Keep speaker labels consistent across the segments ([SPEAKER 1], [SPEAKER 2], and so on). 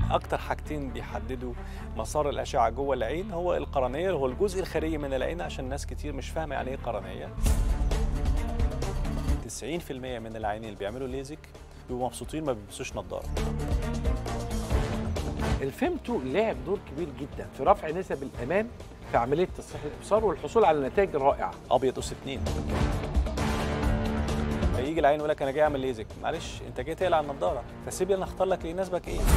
[SPEAKER 1] اكتر حاجتين بيحددوا مسار الاشعه جوه العين هو القرنيه اللي هو الجزء الخارجي من العين عشان ناس كتير مش فاهمه يعني ايه قرنيه 90% من العيانين اللي بيعملوا ليزك بيبقوا مبسوطين ما بيلبسوش نظاره
[SPEAKER 2] الفيمتو لعب دور كبير جدا في رفع نسب الامان في عمليه تصحيح الابصار والحصول على نتائج رائعه
[SPEAKER 1] ابيض اس اتنين فيجي العين يقول لك انا جاي اعمل ليزك معلش انت جاي تقلع النضاره فسيب لي انا اختار لك اللي يناسبك ايه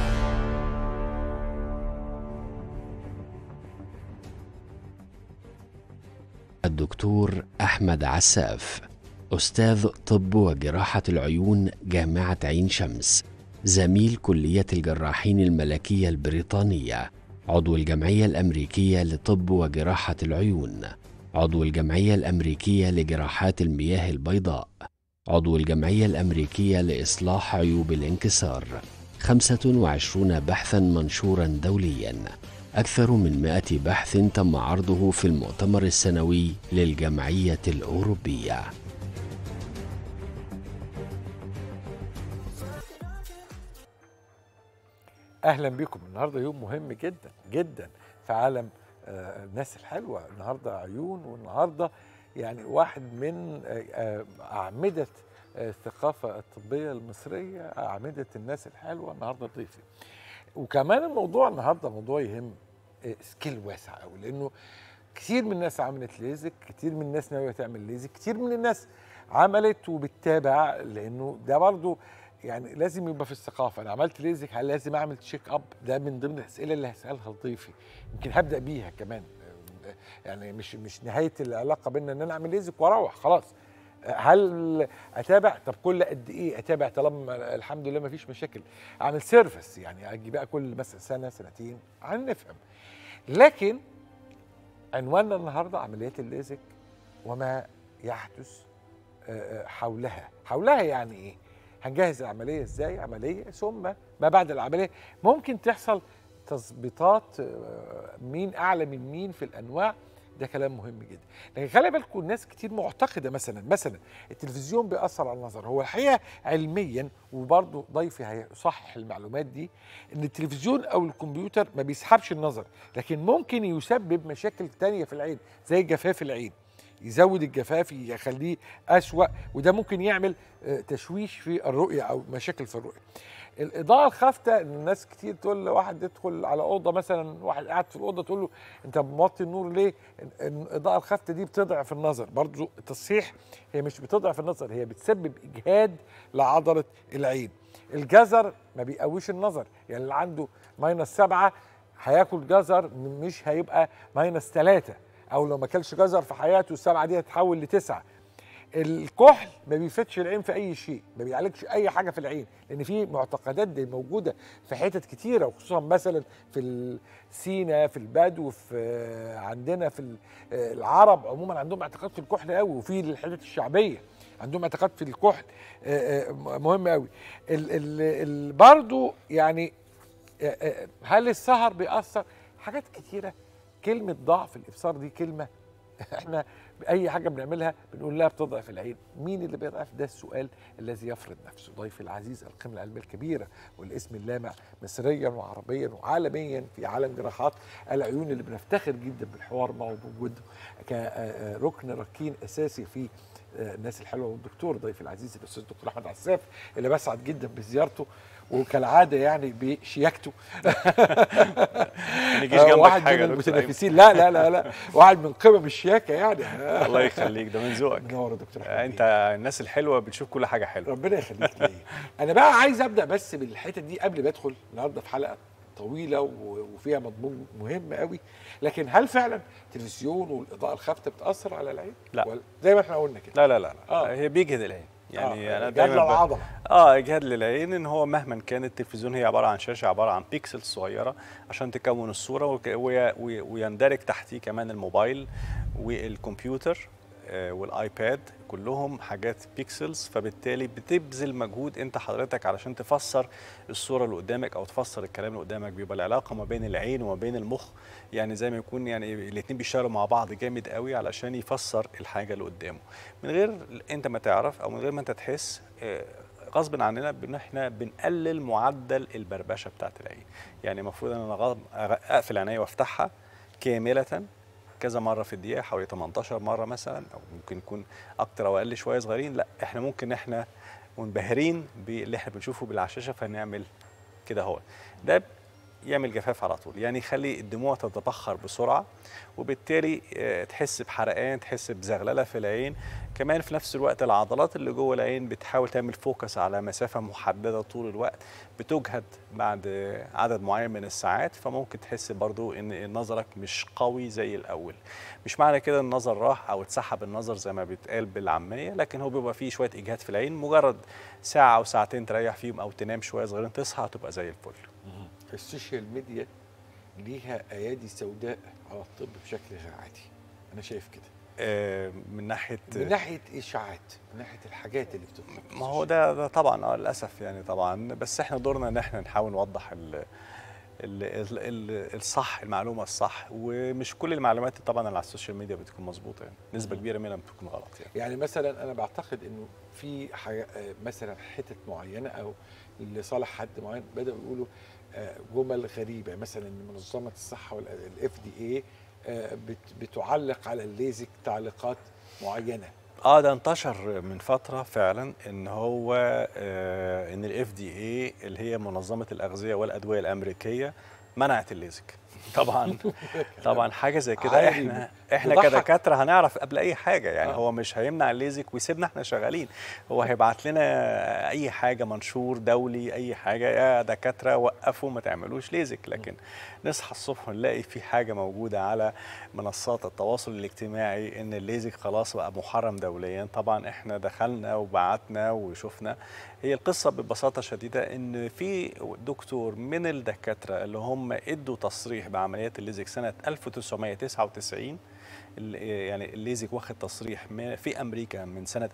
[SPEAKER 3] الدكتور أحمد عساف أستاذ طب وجراحة العيون جامعة عين شمس زميل كلية الجراحين الملكية البريطانية عضو الجمعية الأمريكية لطب وجراحة العيون عضو الجمعية الأمريكية لجراحات المياه البيضاء عضو الجمعية الأمريكية لإصلاح عيوب الانكسار 25 بحثا منشورا دوليا أكثر من 100 بحث تم عرضه في المؤتمر السنوي للجمعية الأوروبية
[SPEAKER 2] اهلا بكم النهارده يوم مهم جدا جدا في عالم آه، الناس الحلوه النهارده عيون والنهارده يعني واحد من آه، آه، اعمده آه، الثقافه الطبيه المصريه اعمده الناس الحلوه النهارده ضيفي وكمان الموضوع النهارده موضوع يهم آه، سكيل واسع قوي لانه كتير من الناس عملت ليزك كتير من الناس ناويه تعمل ليزك كتير من الناس عملت وبتتابع لانه ده برضو يعني لازم يبقى في الثقافه انا عملت ليزك هل لازم اعمل تشيك اب ده من ضمن الاسئله اللي هسالها لضيفي يمكن هبدا بيها كمان يعني مش مش نهايه العلاقه بيننا ان انا اعمل ليزك واروح خلاص هل اتابع طب كل قد ايه اتابع طالما الحمد لله ما فيش مشاكل اعمل سيرفيس يعني اجي بقى كل مثلا سنه سنتين هنفهم لكن عنواننا النهارده عمليات الليزك وما يحدث آه، آه، حولها حولها يعني ايه هنجهز العمليه ازاي عمليه ثم ما بعد العمليه ممكن تحصل تظبيطات آه، مين اعلى من مين في الانواع ده كلام مهم جدا لكن خلي بالكم الناس كتير معتقده مثلا مثلا التلفزيون بيأثر على النظر هو الحقيقه علميا وبرضه ضيفي هيصحح المعلومات دي ان التلفزيون او الكمبيوتر ما بيسحبش النظر لكن ممكن يسبب مشاكل تانية في العين زي جفاف العين يزود الجفاف يخليه أسوأ وده ممكن يعمل آه، تشويش في الرؤية أو مشاكل في الرؤية الإضاءة الخافتة إن الناس كتير تقول لواحد يدخل على أوضة مثلا واحد قاعد في الأوضة تقول له أنت موطي النور ليه؟ إن- إن الإضاءة الخافتة دي بتضعف النظر برضو التصحيح هي مش بتضعف النظر هي بتسبب إجهاد لعضلة العين الجزر ما بيقويش النظر يعني اللي عنده ماينس سبعة هياكل جزر مش هيبقى ماينس ثلاثة او لو ما كلش جزر في حياته السبعه دي هتتحول لتسعه الكحل ما بيفيدش العين في اي شيء ما بيعالجش اي حاجه في العين لان في معتقدات دي موجوده في حتت كتيره وخصوصا مثلا في سينا في البدو في عندنا في العرب عموما عندهم اعتقاد في الكحل قوي وفي الحتت الشعبيه عندهم اعتقاد في الكحل آه، آه، مهم قوي ال- ال- ال- برضو يعني آه، آه، هل السهر بيأثر حاجات كتيره كلمه ضعف الابصار دي كلمه احنا اي حاجه بنعملها بنقول لها بتضعف العين مين اللي بيضعف ده السؤال الذي يفرض نفسه ضيفي العزيز القيمه العلميه الكبيره والاسم اللامع مصريا وعربيا وعالميا في عالم جراحات العيون اللي بنفتخر جدا بالحوار معه وبوجوده كركن ركين اساسي في آه، الناس الحلوه والدكتور ضيفي العزيز الاستاذ الدكتور احمد عساف اللي بسعد جدا بزيارته وكالعاده يعني بشياكته
[SPEAKER 1] ما نجيش
[SPEAKER 2] آه،
[SPEAKER 1] جنبك
[SPEAKER 2] واحد
[SPEAKER 1] حاجه
[SPEAKER 2] من
[SPEAKER 1] يا دكتور أيمن.
[SPEAKER 2] المتنافسين لا لا لا لا واحد من قمم الشياكه يعني
[SPEAKER 1] الله يخليك ده من ذوقك
[SPEAKER 2] منور يا دكتور أحمد
[SPEAKER 1] انت
[SPEAKER 2] بيه.
[SPEAKER 1] الناس الحلوه بتشوف كل حاجه حلوه
[SPEAKER 2] ربنا يخليك ليا انا بقى عايز ابدا بس بالحته دي قبل ما ادخل النهارده في حلقه طويله و- وفيها مضمون مهم قوي لكن هل فعلا التلفزيون والاضاءه الخافته بتاثر على العين
[SPEAKER 1] لا.
[SPEAKER 2] ولا- زي ما احنا قلنا كده
[SPEAKER 1] لا لا لا, لا.
[SPEAKER 2] آه.
[SPEAKER 1] هي بيجهد العين يعني
[SPEAKER 2] آه،
[SPEAKER 1] انا
[SPEAKER 2] جهاد
[SPEAKER 1] دايما ب-
[SPEAKER 2] العضله
[SPEAKER 1] اه اجهاد للعين ان هو مهما كان التلفزيون هي عباره عن شاشه عباره عن بيكسل صغيره عشان تكون الصوره وك- وي- وي- ويندرج تحتيه كمان الموبايل والكمبيوتر آه، والايباد كلهم حاجات بيكسلز فبالتالي بتبذل مجهود انت حضرتك علشان تفسر الصوره اللي قدامك او تفسر الكلام اللي قدامك بيبقى العلاقه ما بين العين وما بين المخ يعني زي ما يكون يعني الاثنين بيشتغلوا مع بعض جامد قوي علشان يفسر الحاجه اللي قدامه من غير انت ما تعرف او من غير ما انت تحس آه، غصب عننا بان احنا بنقلل معدل البربشه بتاعت العين يعني المفروض ان انا غض- أغ- اقفل عينيا وافتحها كامله كذا مره في الدقيقه حوالي 18 مره مثلا او ممكن يكون اكتر او اقل شويه صغيرين لا احنا ممكن احنا منبهرين باللي احنا بنشوفه بالعشاشه فنعمل كده هو ده يعمل جفاف على طول يعني يخلي الدموع تتبخر بسرعه وبالتالي آه، تحس بحرقان تحس بزغلله في العين كمان في نفس الوقت العضلات اللي جوه العين بتحاول تعمل فوكس على مسافه محدده طول الوقت بتجهد بعد آه، عدد معين من الساعات فممكن تحس برضو ان نظرك مش قوي زي الاول مش معنى كده النظر راح او اتسحب النظر زي ما بيتقال بالعاميه لكن هو بيبقى فيه شويه اجهاد في العين مجرد ساعه او ساعتين تريح فيهم او تنام شويه صغيرين تصحى تبقى زي الفل
[SPEAKER 2] السوشيال ميديا ليها ايادي سوداء على الطب بشكل غير عادي انا شايف كده
[SPEAKER 1] آه، من ناحيه
[SPEAKER 2] من ناحيه اشاعات من ناحيه الحاجات اللي بتطلق
[SPEAKER 1] ما هو ده, ده طبعا اه للاسف يعني طبعا بس احنا دورنا ان احنا نحاول نوضح ال ال ال ال الصح المعلومه الصح ومش كل المعلومات طبعا اللي على السوشيال ميديا بتكون مظبوطه يعني نسبه
[SPEAKER 2] مم.
[SPEAKER 1] كبيره منها بتكون غلط يعني
[SPEAKER 2] يعني مثلا انا بعتقد انه في حاجة آه، مثلا حتت معينه او لصالح حد معين بداوا يقولوا آه، جمل غريبه مثلا ان منظمه الصحه والاف دي اي بتعلق على الليزك تعليقات معينه
[SPEAKER 1] اه ده انتشر من فتره فعلا ان هو آه ان الاف دي اي اللي هي منظمه الاغذيه والادويه الامريكيه منعت الليزك طبعا طبعا حاجه زي كده
[SPEAKER 2] عادي.
[SPEAKER 1] احنا احنا
[SPEAKER 2] يضحك.
[SPEAKER 1] كدكاتره هنعرف قبل اي حاجه يعني
[SPEAKER 2] آه.
[SPEAKER 1] هو مش هيمنع الليزك ويسيبنا احنا شغالين هو هيبعت لنا اي حاجه منشور دولي اي حاجه يا دكاتره وقفوا ما تعملوش ليزك لكن نصحى الصبح ونلاقي في حاجه موجوده على منصات التواصل الاجتماعي ان الليزك خلاص بقى محرم دوليا طبعا احنا دخلنا وبعتنا وشفنا هي القصه ببساطه شديده ان في دكتور من الدكاتره اللي هم ادوا تصريح بعمليات الليزك سنه 1999 ال- يعني الليزك واخد تصريح من- في امريكا من سنه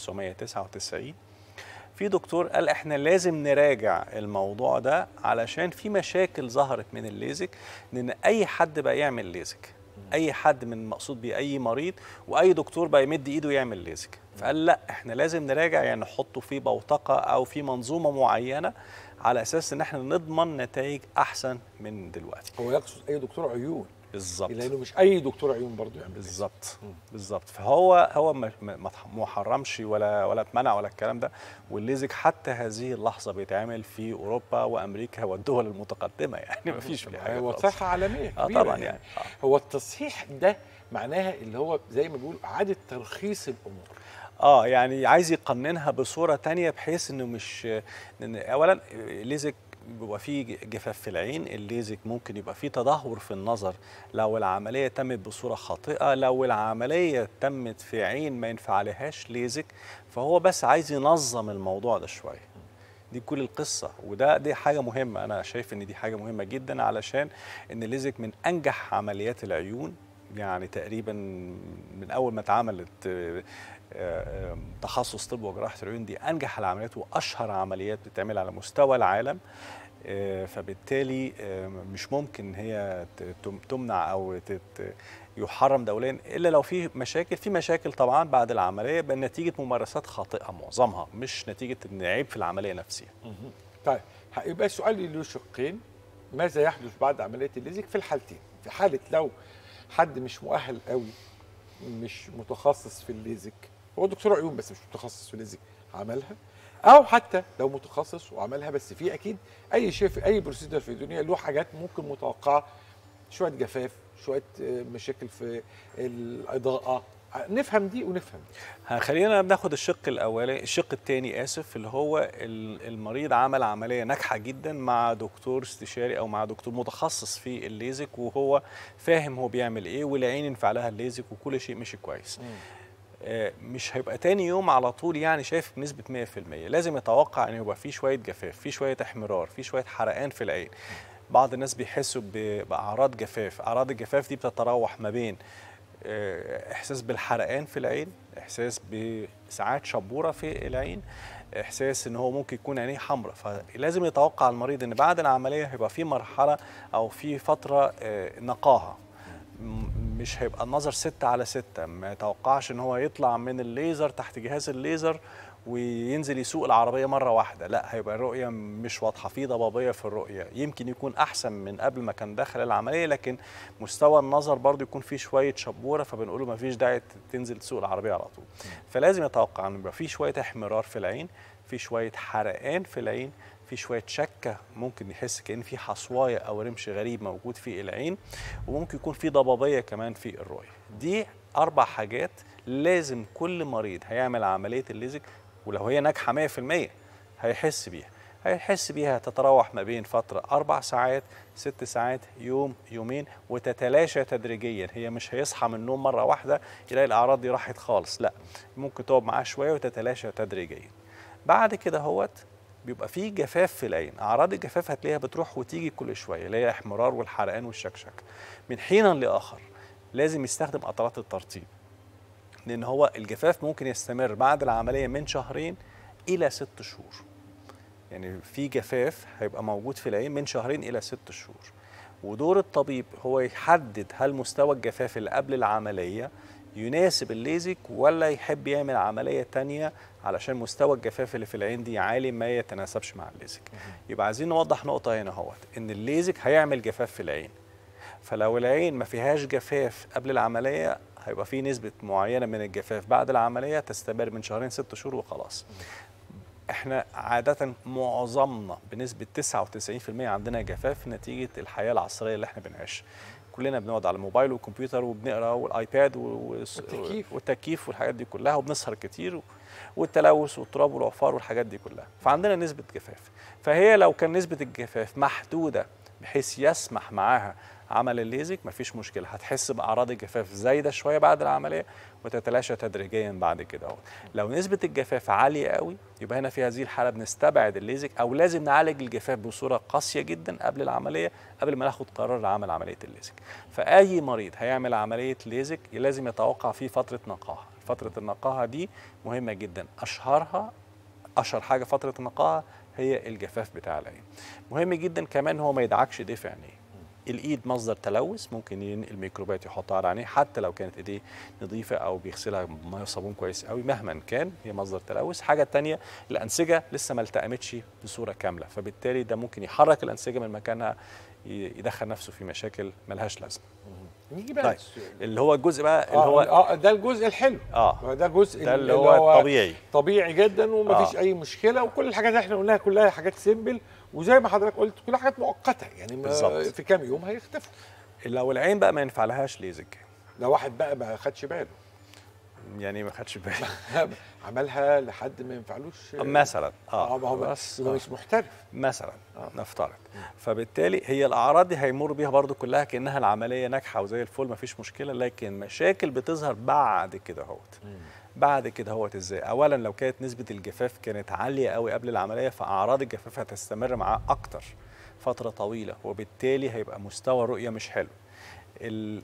[SPEAKER 1] 1999 في دكتور قال احنا لازم نراجع الموضوع ده علشان في مشاكل ظهرت من الليزك لان اي حد بقى يعمل ليزك اي حد من مقصود بيه اي مريض واي دكتور بقى يمد ايده يعمل ليزك فقال لا احنا لازم نراجع يعني نحطه في بوتقه او في منظومه معينه على اساس ان احنا نضمن نتائج احسن من دلوقتي
[SPEAKER 2] هو يقصد اي دكتور عيون
[SPEAKER 1] بالظبط
[SPEAKER 2] لانه مش اي دكتور عيون برضه يعمل ليزك.
[SPEAKER 1] بالظبط
[SPEAKER 2] مم.
[SPEAKER 1] بالظبط فهو هو ما ما- ما اتح- ما حرمش ولا ولا اتمنع ولا الكلام ده والليزك حتى هذه اللحظه بيتعمل في اوروبا وامريكا والدول المتقدمه يعني ما فيش فيه حاجه
[SPEAKER 2] هو
[SPEAKER 1] خالص.
[SPEAKER 2] صحه عالميه
[SPEAKER 1] اه
[SPEAKER 2] كبيرة
[SPEAKER 1] طبعا يعني آه.
[SPEAKER 2] هو التصحيح ده معناها اللي هو زي ما بيقولوا اعاده ترخيص الامور
[SPEAKER 1] اه يعني عايز يقننها بصوره تانية بحيث انه مش لان اولا الليزك بيبقى فيه جفاف في العين الليزك ممكن يبقى فيه تدهور في النظر لو العمليه تمت بصوره خاطئه لو العمليه تمت في عين ما ينفعلهاش ليزك فهو بس عايز ينظم الموضوع ده شويه دي كل القصه وده دي حاجه مهمه انا شايف ان دي حاجه مهمه جدا علشان ان الليزك من انجح عمليات العيون يعني تقريبا من اول ما اتعملت آه، آه، تخصص طب وجراحه العيون دي انجح العمليات واشهر عمليات بتتعمل على مستوى العالم آه، فبالتالي آه، مش ممكن إن هي ت- تم- تمنع او تت- يحرم دوليا الا لو في مشاكل في مشاكل طبعا بعد العمليه نتيجه ممارسات خاطئه معظمها مش نتيجه ان عيب في العمليه نفسها
[SPEAKER 2] طيب هيبقى السؤال له شقين ماذا يحدث بعد عمليه الليزك في الحالتين في حاله لو حد مش مؤهل قوي مش متخصص في الليزك هو دكتور عيون بس مش متخصص في الليزك عملها او حتى لو متخصص وعملها بس في اكيد اي شيء في اي بروسيدر في الدنيا له حاجات ممكن متوقعه شويه جفاف شويه آه، مشاكل في الاضاءه نفهم دي ونفهم دي
[SPEAKER 1] خلينا بناخد الشق الاولاني الشق الثاني اسف اللي هو ال- المريض عمل عمليه ناجحه جدا مع دكتور استشاري او مع دكتور متخصص في الليزك وهو فاهم هو بيعمل ايه والعين ينفع لها الليزك وكل شيء مشي كويس آه، مش هيبقى تاني يوم على طول يعني شايف بنسبة 100% لازم يتوقع ان يبقى في شوية جفاف في شوية احمرار في شوية حرقان في العين بعض الناس بيحسوا ب- بأعراض جفاف أعراض الجفاف دي بتتراوح ما بين آه، إحساس بالحرقان في العين إحساس بساعات شبورة في العين إحساس إن هو ممكن يكون عينيه حمراء فلازم يتوقع المريض إن بعد العملية هيبقى في مرحلة أو في فترة آه، نقاهة م- مش هيبقى النظر ستة على ستة ما يتوقعش ان هو يطلع من الليزر تحت جهاز الليزر وينزل يسوق العربيه مره واحده لا هيبقى الرؤيه مش واضحه في ضبابيه في الرؤيه يمكن يكون احسن من قبل ما كان داخل العمليه لكن مستوى النظر برضو يكون فيه شويه شبوره فبنقول له ما فيش داعي تنزل تسوق العربيه على طول فلازم يتوقع ان يبقى في شويه احمرار في العين في شويه حرقان في العين في شويه شكه ممكن يحس كان في حصوايه او رمش غريب موجود في العين وممكن يكون في ضبابيه كمان في الرؤيه دي اربع حاجات لازم كل مريض هيعمل عمليه الليزك ولو هي ناجحه 100% هيحس بيها هيحس بيها تتراوح ما بين فترة أربع ساعات ست ساعات يوم يومين وتتلاشى تدريجيا هي مش هيصحى من النوم مرة واحدة يلاقي الأعراض دي راحت خالص لا ممكن تقعد معاه شوية وتتلاشى تدريجيا بعد كده هوت بيبقى فيه جفاف في العين اعراض الجفاف هتلاقيها بتروح وتيجي كل شويه اللي هي احمرار والحرقان والشكشك من حين لاخر لازم يستخدم قطرات الترطيب لان هو الجفاف ممكن يستمر بعد العمليه من شهرين الى ست شهور يعني في جفاف هيبقى موجود في العين من شهرين الى ست شهور ودور الطبيب هو يحدد هل مستوى الجفاف اللي قبل العمليه يناسب الليزك ولا يحب يعمل عملية تانية علشان مستوى الجفاف اللي في العين دي عالي ما يتناسبش مع الليزك يبقى عايزين نوضح نقطة هنا اهوت ان الليزك هيعمل جفاف في العين فلو العين ما فيهاش جفاف قبل العملية هيبقى في نسبة معينة من الجفاف بعد العملية تستمر من شهرين ست شهور وخلاص احنا عادة معظمنا بنسبة 99% عندنا جفاف نتيجة الحياة العصرية اللي احنا بنعيشها كلنا بنقعد على الموبايل والكمبيوتر وبنقرا والايباد
[SPEAKER 2] والتكييف.
[SPEAKER 1] والتكييف والحاجات دي كلها وبنسهر كتير والتلوث والتراب والعفار والحاجات دي كلها فعندنا نسبه جفاف فهي لو كان نسبه الجفاف محدوده بحيث يسمح معاها عمل الليزك مفيش مشكله هتحس باعراض الجفاف زايده شويه بعد العمليه وتتلاشى تدريجيا بعد كده اهو لو نسبه الجفاف عاليه قوي يبقى هنا في هذه الحاله بنستبعد الليزك او لازم نعالج الجفاف بصوره قاسيه جدا قبل العمليه قبل ما ناخد قرار لعمل عمليه الليزك فاي مريض هيعمل عمليه ليزك لازم يتوقع فيه فتره نقاهه فتره النقاهه دي مهمه جدا اشهرها اشهر حاجه فتره النقاهه هي الجفاف بتاع العين مهم جدا كمان هو ما يدعكش ايديه في عينيه الايد مصدر تلوث ممكن ينقل ميكروبات يحطها على عينيه حتى لو كانت ايديه نظيفه او بيغسلها بميه وصابون كويس قوي مهما كان هي مصدر تلوث حاجه تانية الانسجه لسه ما التئمتش بصوره كامله فبالتالي ده ممكن يحرك الانسجه من مكانها ي- يدخل نفسه في مشاكل ملهاش لازمه
[SPEAKER 2] نيجي بقى
[SPEAKER 1] طيب
[SPEAKER 2] للسؤال.
[SPEAKER 1] اللي هو الجزء بقى اللي
[SPEAKER 2] اه
[SPEAKER 1] هو
[SPEAKER 2] اه ده الجزء الحلو
[SPEAKER 1] اه
[SPEAKER 2] ده الجزء
[SPEAKER 1] ده اللي هو الطبيعي
[SPEAKER 2] طبيعي جدا ومفيش
[SPEAKER 1] آه.
[SPEAKER 2] اي مشكله وكل الحاجات اللي احنا قلناها كلها حاجات سيمبل وزي ما حضرتك قلت كلها حاجات مؤقته يعني ما-
[SPEAKER 1] بالظبط.
[SPEAKER 2] في كام يوم هيختفوا
[SPEAKER 1] لو العين بقى ما ينفعلهاش ليزك
[SPEAKER 2] لو واحد بقى ما خدش باله
[SPEAKER 1] يعني ما خدش باله
[SPEAKER 2] عملها لحد ما ينفعلوش
[SPEAKER 1] مثلا
[SPEAKER 2] اه
[SPEAKER 1] اه
[SPEAKER 2] ما هو
[SPEAKER 1] بس
[SPEAKER 2] يبقى
[SPEAKER 1] آه.
[SPEAKER 2] مش محترف
[SPEAKER 1] مثلا
[SPEAKER 2] آه.
[SPEAKER 1] نفترض فبالتالي هي الاعراض دي هيمر بيها برضو كلها كانها العمليه ناجحه وزي الفل مفيش مشكله لكن مشاكل بتظهر بعد كده اهوت بعد كده هوت ازاي اولا لو كانت نسبه الجفاف كانت عاليه قوي قبل العمليه فاعراض الجفاف هتستمر معاه اكتر فتره طويله وبالتالي هيبقى مستوى الرؤيه مش حلو ال-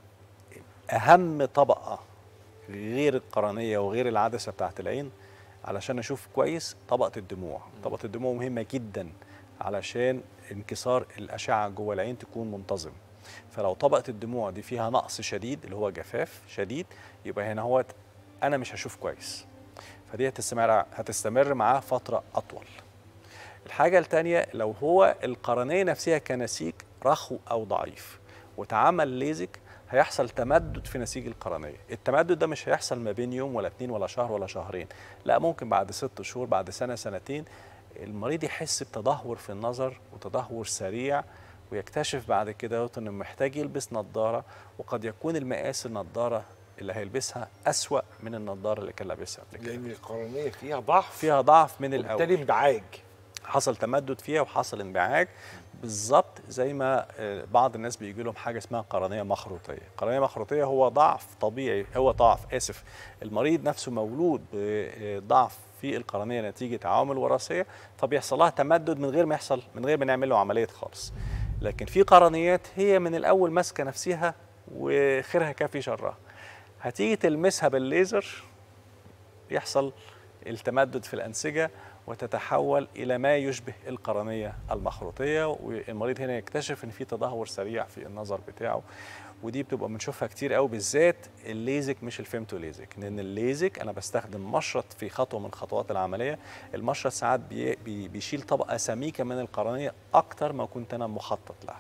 [SPEAKER 1] اهم طبقه غير القرنيه وغير العدسه بتاعت العين علشان اشوف كويس طبقه الدموع طبقه الدموع مهمه جدا علشان انكسار الاشعه جوه العين تكون منتظم فلو طبقه الدموع دي فيها نقص شديد اللي هو جفاف شديد يبقى هنا هو انا مش هشوف كويس فدي هتستمر هتستمر معاه فتره اطول الحاجه الثانيه لو هو القرنيه نفسها كنسيج رخو او ضعيف وتعمل ليزك هيحصل تمدد في نسيج القرنيه التمدد ده مش هيحصل ما بين يوم ولا اتنين ولا شهر ولا شهرين لا ممكن بعد ست شهور بعد سنه سنتين المريض يحس بتدهور في النظر وتدهور سريع ويكتشف بعد كده انه محتاج يلبس نظاره وقد يكون المقاس النظاره اللي هيلبسها أسوأ من النظاره اللي كان لابسها قبل كده
[SPEAKER 2] لان القرنيه فيها ضعف
[SPEAKER 1] فيها ضعف من الاول
[SPEAKER 2] وبالتالي انبعاج
[SPEAKER 1] حصل تمدد فيها وحصل انبعاج بالظبط زي ما آه، بعض الناس بيجي لهم حاجه اسمها قرنيه مخروطيه قرنيه مخروطيه هو ضعف طبيعي هو ضعف اسف المريض نفسه مولود بضعف في القرنيه نتيجه عوامل وراثيه فبيحصل لها تمدد من غير ما يحصل من غير ما نعمل له عمليه خالص لكن في قرنيات هي من الاول ماسكه نفسها وخيرها كافي شرها هتيجي تلمسها بالليزر يحصل التمدد في الانسجه وتتحول الى ما يشبه القرنيه المخروطيه والمريض هنا يكتشف ان في تدهور سريع في النظر بتاعه ودي بتبقى بنشوفها كتير قوي بالذات الليزك مش الفيمتو ليزك لان الليزك انا بستخدم مشرط في خطوه من خطوات العمليه المشرط ساعات بي بي بيشيل طبقه سميكه من القرنيه اكتر ما كنت انا مخطط لها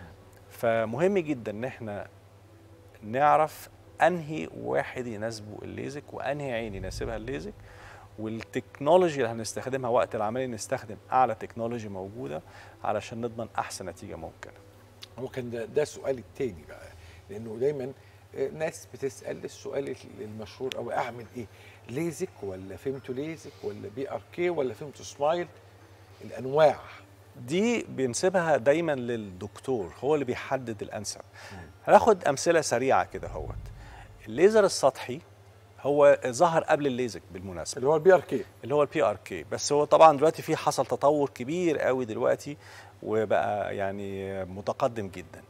[SPEAKER 1] فمهم جدا ان احنا نعرف انهي واحد يناسبه الليزك وانهي عين يناسبها الليزك والتكنولوجي اللي هنستخدمها وقت العمليه نستخدم اعلى تكنولوجي موجوده علشان نضمن احسن نتيجه ممكنه
[SPEAKER 2] هو كان ده, ده السؤال التاني بقى لانه دايما آه، ناس بتسال السؤال المشهور او اعمل ايه ليزك ولا فيمتو ليزك ولا بي ار كي ولا فيمتو سمايل الانواع
[SPEAKER 1] دي بنسيبها دايما للدكتور هو اللي بيحدد الانسب هناخد امثله سريعه كده اهوت الليزر السطحي هو ظهر قبل الليزك بالمناسبه
[SPEAKER 2] اللي هو البي ار كي
[SPEAKER 1] اللي هو البي ار كي بس هو طبعا دلوقتي في حصل تطور كبير قوي دلوقتي وبقى يعني متقدم جدا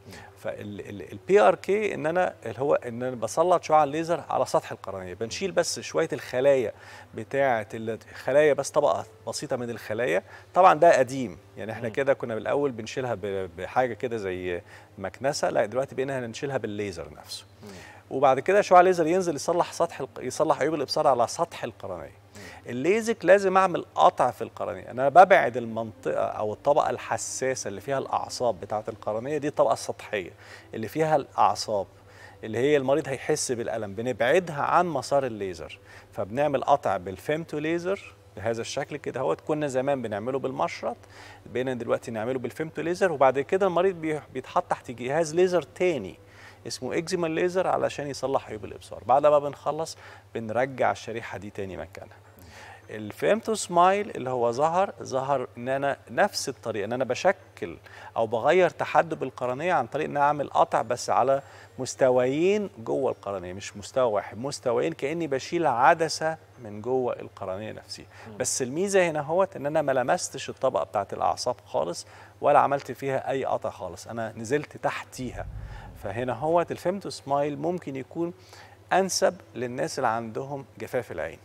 [SPEAKER 1] فالبي ار كي ان انا اللي هو ان انا بسلط شعاع الليزر على سطح القرنيه بنشيل بس شويه الخلايا بتاعه الخلايا بس طبقه بسيطه من الخلايا طبعا ده قديم يعني احنا كده كنا بالاول بنشيلها ب- بحاجه كده زي مكنسه لا دلوقتي بقينا هنشيلها بالليزر نفسه وبعد كده شعاع الليزر ينزل يصلح سطح الق- يصلح عيوب الابصار على سطح القرنيه الليزك لازم اعمل قطع في القرنيه انا ببعد المنطقه او الطبقه الحساسه اللي فيها الاعصاب بتاعه القرنيه دي الطبقه السطحيه اللي فيها الاعصاب اللي هي المريض هيحس بالالم بنبعدها عن مسار الليزر فبنعمل قطع بالفيمتو ليزر بهذا الشكل كده اهوت كنا زمان بنعمله بالمشرط بقينا دلوقتي نعمله بالفيمتو ليزر وبعد كده المريض بي- بيتحط تحت جهاز ليزر تاني اسمه اكزيما ليزر علشان يصلح عيوب الابصار بعد ما بنخلص بنرجع الشريحه دي تاني مكانها الفيمتو سمايل اللي هو ظهر ظهر ان انا نفس الطريقه ان انا بشكل او بغير تحدب القرنيه عن طريق ان أنا اعمل قطع بس على مستويين جوه القرنيه مش مستوى واحد مستويين كاني بشيل عدسه من جوه القرنيه نفسها بس الميزه هنا هوت ان انا ما لمستش الطبقه بتاعت الاعصاب خالص ولا عملت فيها اي قطع خالص انا نزلت تحتيها فهنا هوت الفيمتو سمايل ممكن يكون انسب للناس اللي عندهم جفاف العين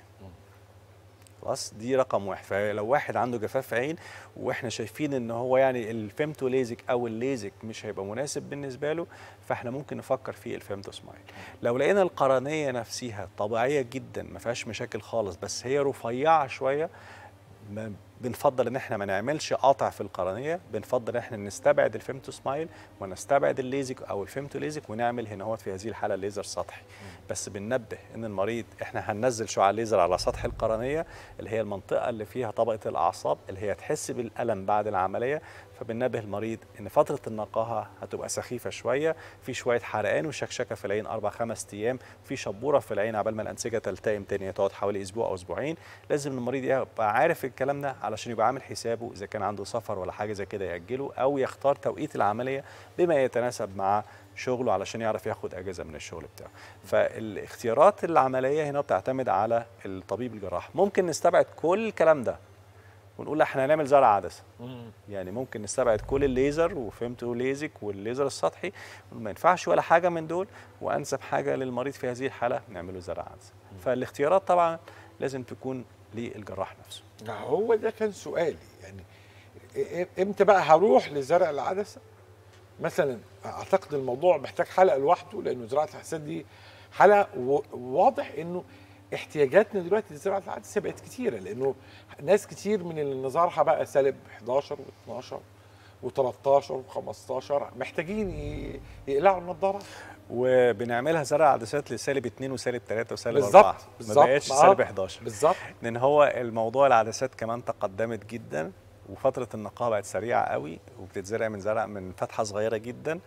[SPEAKER 1] خلاص دي رقم واحد فلو واحد عنده جفاف عين واحنا شايفين ان هو يعني الفيمتو ليزك او الليزك مش هيبقى مناسب بالنسبه له فاحنا ممكن نفكر في الفيمتو سمايل لو لقينا القرنيه نفسها طبيعيه جدا ما فيهاش مشاكل خالص بس هي رفيعه شويه ما بنفضل ان احنا ما نعملش قطع في القرنيه بنفضل ان احنا نستبعد الفيمتو سمايل ونستبعد الليزك او الفيمتو ليزك ونعمل هنا هو في هذه الحاله ليزر سطحي بس بننبه ان المريض احنا هننزل شعاع ليزر على سطح القرنيه اللي هي المنطقه اللي فيها طبقه الاعصاب اللي هي تحس بالالم بعد العمليه فبننبه المريض ان فتره النقاهه هتبقى سخيفه شويه في شويه حرقان وشكشكه في العين اربع خمس ايام في شبوره في العين عبال ما الانسجه تلتئم تاني تقعد حوالي اسبوع او اسبوعين لازم المريض يبقى عارف الكلام ده علشان يبقى عامل حسابه اذا كان عنده سفر ولا حاجه زي كده ياجله او يختار توقيت العمليه بما يتناسب مع شغله علشان يعرف ياخد اجازه من الشغل بتاعه فالاختيارات العمليه هنا بتعتمد على الطبيب الجراح ممكن نستبعد كل الكلام ده ونقول لا احنا هنعمل زرع عدسه يعني ممكن نستبعد كل الليزر وفهمته ليزك والليزر السطحي ما ينفعش ولا حاجه من دول وانسب حاجه للمريض في هذه الحاله نعمله زرع عدسه فالاختيارات طبعا لازم تكون للجراح نفسه
[SPEAKER 2] هو ده كان سؤالي يعني إ- امتى بقى هروح لزرع العدسه مثلا اعتقد الموضوع محتاج حلقه لوحده لانه زراعه الحساسات دي حلقه و- واضح انه احتياجاتنا دلوقتي لزراعه العدسه بقت كتيره لانه ناس كتير من اللي نظرها بقى سالب 11 و12 و13 و15 محتاجين ي- يقلعوا النضاره
[SPEAKER 1] وبنعملها زرع عدسات لسالب 2 وسالب 3 وسالب
[SPEAKER 2] بالظبط
[SPEAKER 1] 4 ما
[SPEAKER 2] بالظبط
[SPEAKER 1] بقاش
[SPEAKER 2] آه،
[SPEAKER 1] سالب 11
[SPEAKER 2] بالظبط
[SPEAKER 1] لان هو الموضوع العدسات كمان تقدمت جدا وفتره النقاهه بقت سريعه قوي وبتتزرع من زرع من فتحه صغيره جدا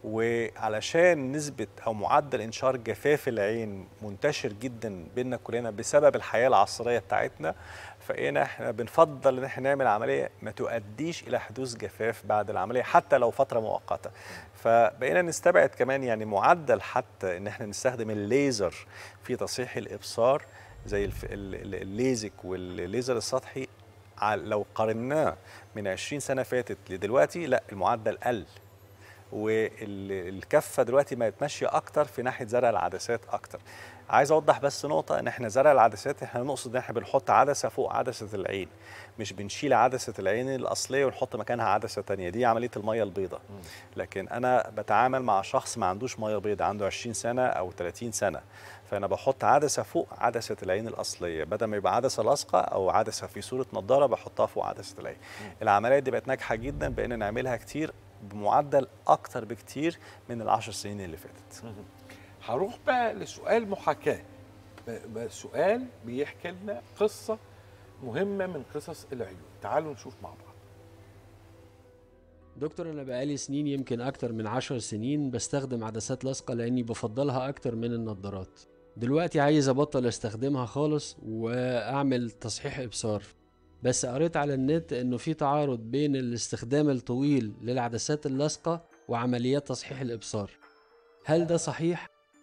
[SPEAKER 1] وعلشان نسبه او معدل انشار جفاف العين منتشر جدا بيننا كلنا بسبب الحياه العصريه بتاعتنا فإنا احنا بنفضل ان احنا نعمل عمليه ما تؤديش الى حدوث جفاف بعد العمليه حتى لو فتره مؤقته فبقينا نستبعد كمان يعني معدل حتى ان احنا نستخدم الليزر في تصحيح الابصار زي الف- ال- ال- الليزك والليزر السطحي ع- لو قارناه من 20 سنه فاتت لدلوقتي لا المعدل قل والكفه دلوقتي بقت ماشيه اكتر في ناحيه زرع العدسات اكتر عايز اوضح بس نقطه ان احنا زرع العدسات احنا نقصد ان احنا بنحط عدسه فوق عدسه العين مش بنشيل عدسه العين الاصليه ونحط مكانها عدسه تانية دي عمليه الميه البيضاء لكن انا بتعامل مع شخص ما عندوش ميه بيضاء عنده 20 سنه او 30 سنه فانا بحط عدسه فوق عدسه العين الاصليه بدل ما يبقى عدسه لاصقه او عدسه في صوره نضاره بحطها فوق عدسه العين العمليه دي بقت ناجحه جدا بقينا نعملها كتير بمعدل اكتر بكتير من العشر سنين اللي فاتت
[SPEAKER 2] هروح بقى لسؤال محاكاه ب- ب- سؤال بيحكي لنا قصه مهمه من قصص العيون تعالوا نشوف مع بعض
[SPEAKER 3] دكتور انا بقالي سنين يمكن اكتر من عشر سنين بستخدم عدسات لاصقه لاني بفضلها اكتر من النضارات دلوقتي عايز ابطل استخدمها خالص واعمل تصحيح ابصار بس قريت على النت انه في تعارض بين الاستخدام الطويل للعدسات اللاصقه وعمليات تصحيح الابصار هل ده صحيح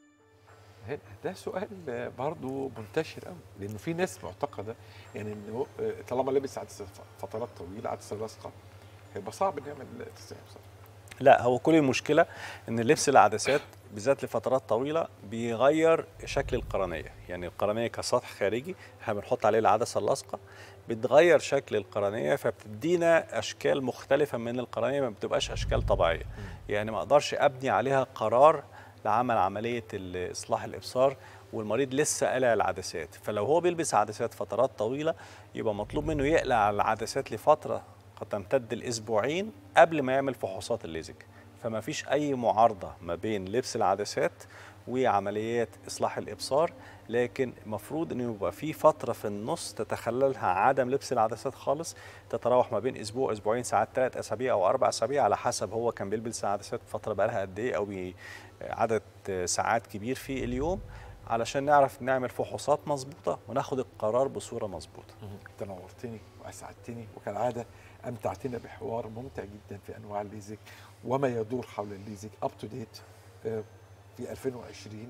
[SPEAKER 2] هنا ده سؤال برضه منتشر قوي لانه في ناس معتقده يعني انه طالما لابس عدسه فترات طويله عدسه لاصقه هيبقى صعب نعمل تصحيح ابصار
[SPEAKER 1] لا هو كل المشكله ان لبس العدسات بالذات لفترات طويله بيغير شكل القرنيه يعني القرنيه كسطح خارجي احنا بنحط عليه العدسه اللاصقه بتغير شكل القرنيه فبتدينا اشكال مختلفه من القرنيه ما بتبقاش اشكال طبيعيه يعني ما اقدرش ابني عليها قرار لعمل عمليه ال- اصلاح الابصار والمريض لسه قلع العدسات فلو هو بيلبس عدسات فترات طويله يبقى مطلوب منه يقلع العدسات لفتره قد تمتد الاسبوعين قبل ما يعمل فحوصات الليزك فما فيش اي معارضه ما بين لبس العدسات وعمليات اصلاح الابصار لكن المفروض انه يبقى في فتره في النص تتخللها عدم لبس العدسات خالص تتراوح ما بين اسبوع اسبوعين ساعات ثلاث اسابيع او اربع اسابيع على حسب هو كان بيلبس عدسات فتره بقالها قد ايه او بي- عدد ساعات كبير في اليوم علشان نعرف نعمل فحوصات مظبوطه وناخد القرار بصوره مظبوطه
[SPEAKER 2] انت نورتني واسعدتني وكالعاده امتعتنا بحوار ممتع جدا في انواع الليزك وما يدور حول الليزك اب تو ديت في 2020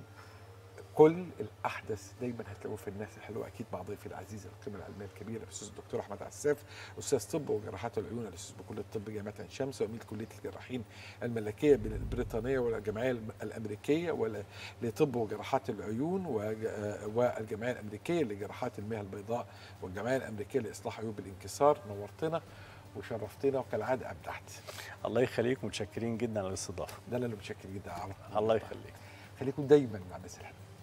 [SPEAKER 2] كل الاحدث دايما هتلاقوه في الناس الحلوه اكيد مع ضيفي العزيز القيمه العلميه الكبيره الاستاذ الدكتور احمد عساف استاذ طب وجراحات العيون الاستاذ بكليه الطب جامعه عين شمس وعميد كليه الجراحين الملكيه البريطانيه والجمعيه الم- الامريكيه ولا- لطب وجراحات العيون وج- آه، والجمعيه الامريكيه لجراحات المياه البيضاء والجمعيه الامريكيه لاصلاح عيوب الانكسار نورتنا وشرفتنا وكالعاده ابدعت
[SPEAKER 1] الله يخليك متشكرين جدا على الاستضافه
[SPEAKER 2] ده اللي أنا متشكر جدا على
[SPEAKER 1] الله يخليك
[SPEAKER 2] خليكم دايما مع الناس الحلوه